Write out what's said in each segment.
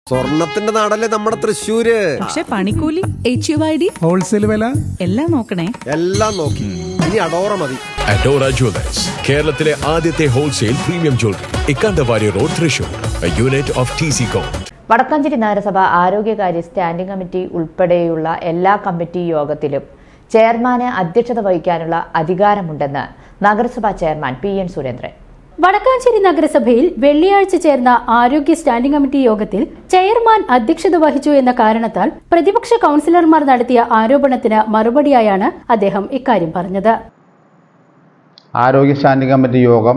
സ്വർണത്തിന്റെ നാടല്ലേ നമ്മുടെ തൃശ്ശൂര് പക്ഷെ പണിക്കൂലി H U I D wholesale വില എല്ലാം നോക്കണേ എല്ലാം നോക്കി ഇനി അടോറ മതി അഡോറ ജുവലേഴ്സ് കേരളത്തിലെ ആദ്യത്തെ wholesale premium jewellery Ikkandavari road Thrissur unit of T C com Vadakkanchery നഗരസഭ ആരോഗ്യകാര്യ സ്റ്റാൻഡിംഗ് കമ്മിറ്റി ഉൾപ്പെടെയുള്ള എല്ലാ കമ്മിറ്റി യോഗത്തിലും ചെയർമാന് അധ്യക്ഷത വഹിക്കാനുള്ള അധികാരമുണ്ടെന്ന് നഗരസഭാ chairman P N Surendran Vadakkanchery നഗരസഭയിൽ വെള്ളിയാഴ്ച ചേർന്ന ആരോഗ്യ സ്റ്റാൻഡിംഗ് കമ്മിറ്റി യോഗത്തിൽ ചെയർമാൻ അധ്യക്ഷത വഹിച്ചു എന്ന കാരണത്താൽ പ്രതിപക്ഷ കൌൺസിലർമാർ നടത്തിയ ആരോപണത്തിന് മറുപടിയായാണ് അദ്ദേഹം ഇക്കാര്യം പറഞ്ഞത് ആരോഗ്യ സ്റ്റാൻഡിംഗ് കമ്മിറ്റി യോഗം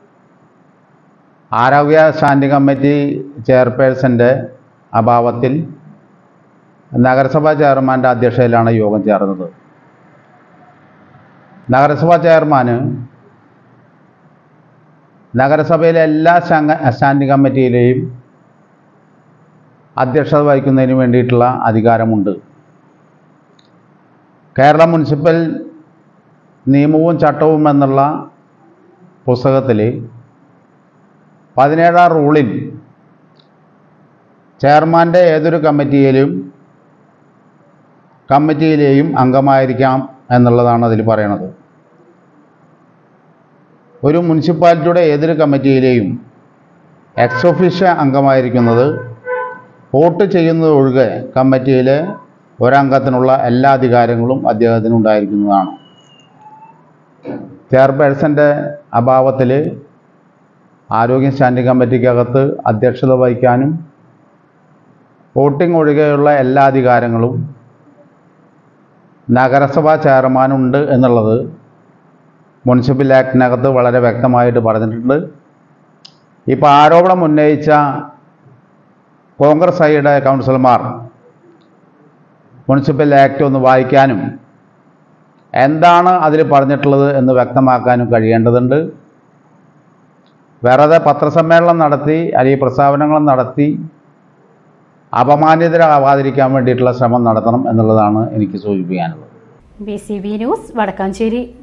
ആരോഗ്യ സ്റ്റാൻഡിംഗ് കമ്മിറ്റി ചെയർപേഴ്സൻ്റെ അഭാവത്തിൽ നഗരസഭാ ചെയർമാൻ്റെ അധ്യക്ഷതയിലാണ് യോഗം ചേർന്നത് നഗരസഭാ ചെയർമാന് നഗരസഭയിലെ എല്ലാ സംഘ സ്റ്റാൻഡിംഗ് കമ്മിറ്റിയിലെയും അധ്യക്ഷത വഹിക്കുന്നതിന് വേണ്ടിയിട്ടുള്ള അധികാരമുണ്ട് കേരള മുനിസിപ്പൽ നിയമവും ചട്ടവും എന്നുള്ള പുസ്തകത്തിൽ പതിനേഴാം റൂളിൽ ചെയർമാൻ്റെ ഏതൊരു കമ്മിറ്റിയിലും കമ്മിറ്റിയിലെയും അംഗമായിരിക്കാം എന്നുള്ളതാണ് അതിൽ പറയണത് ഒരു മുനിസിപ്പാലിറ്റിയുടെ ഏതൊരു കമ്മിറ്റിയിലെയും എക്സ് ഒഫീഷ്യ അംഗമായിരിക്കുന്നത് വോട്ട് ചെയ്യുന്നത് ഒഴികെ കമ്മിറ്റിയിലെ ഒരംഗത്തിനുള്ള എല്ലാ അധികാരങ്ങളും അദ്ദേഹത്തിന് ഉണ്ടായിരിക്കുന്നതാണ് ചെയർപേഴ്സൻ്റെ അഭാവത്തിൽ ആരോഗ്യ സ്റ്റാൻഡിംഗ് കമ്മിറ്റിക്കകത്ത് അധ്യക്ഷത വഹിക്കാനും വോട്ടിംഗ് ഒഴികെയുള്ള എല്ലാ അധികാരങ്ങളും നഗരസഭാ ചെയർമാനുണ്ട് എന്നുള്ളത് മുനിസിപ്പൽ ആക്ടിനകത്ത് വളരെ വ്യക്തമായിട്ട് പറഞ്ഞിട്ടുണ്ട് ഇപ്പോൾ ആരോപണം ഉന്നയിച്ച കോൺഗ്രസ് ഐയുടെ കൗൺസിലർമാർ മുനിസിപ്പൽ ആക്ട് ഒന്ന് വായിക്കാനും എന്താണ് അതിൽ പറഞ്ഞിട്ടുള്ളത് എന്ന് വ്യക്തമാക്കാനും കഴിയേണ്ടതുണ്ട് വെറുതെ പത്രസമ്മേളനം നടത്തി അല്ലെങ്കിൽ പ്രസ്താവനകൾ നടത്തി അപമാനിതരാവാതിരിക്കാൻ വേണ്ടിയിട്ടുള്ള ശ്രമം നടത്തണം എന്നുള്ളതാണ് എനിക്ക് സൂചിപ്പിക്കാനുള്ളത് B C B news Vadakkanchery